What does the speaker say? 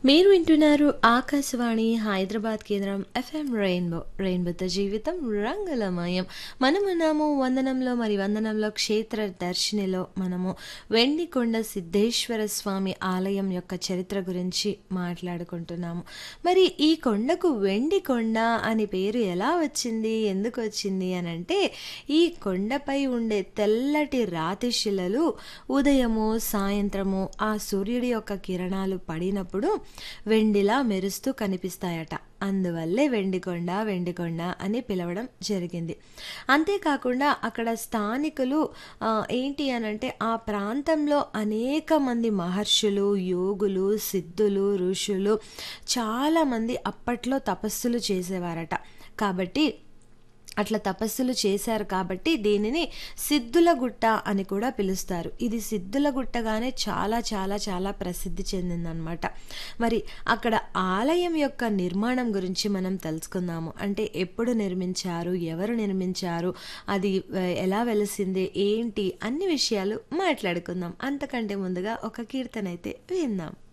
మీరు వింటున్నారు ఆకాశవాణి హైదరాబాద్ కేంద్రం ఎఫ్ఎం రెయిన్బో రెయిన్బోతో జీవితం రంగులమయం మనమున్నాము వందనంలో మరి వందనంలో క్షేత్ర దర్శినిలో మనము వెండికొండ సిద్ధేశ్వర స్వామి ఆలయం యొక్క చరిత్ర గురించి మాట్లాడుకుంటున్నాము మరి ఈ కొండకు వెండి కొండ అని పేరు ఎలా వచ్చింది ఎందుకు వచ్చింది అని అంటే ఈ కొండపై ఉండే తెల్లటి రాతి శిలలు ఉదయము సాయంత్రము ఆ సూర్యుడి యొక్క కిరణాలు పడినప్పుడు వెండిలా మెరుస్తూ కనిపిస్తాయట అందువల్లే వెండికొండ వెండికొండ అని పిలవడం జరిగింది అంతేకాకుండా అక్కడ స్థానికులు ఆ, ఏంటి అనంటే ఆ ప్రాంతంలో అనేక మంది మహర్షులు యోగులు సిద్ధులు ఋషులు చాలామంది అప్పట్లో తపస్సులు చేసేవారట కాబట్టి అట్లా తపస్సులు చేశారు కాబట్టి దీనిని సిద్ధుల గుట్ట అని కూడా పిలుస్తారు ఇది సిద్ధుల గుట్టగానే చాలా చాలా చాలా ప్రసిద్ధి చెందిందనమాట మరి అక్కడ ఆలయం యొక్క నిర్మాణం గురించి మనం తెలుసుకుందాము అంటే ఎప్పుడు నిర్మించారు ఎవరు నిర్మించారు అది ఆ, ఎలా వెలిసింది ఏంటి అన్ని విషయాలు మాట్లాడుకుందాం అంతకంటే ముందుగా ఒక కీర్తన అయితే విందాం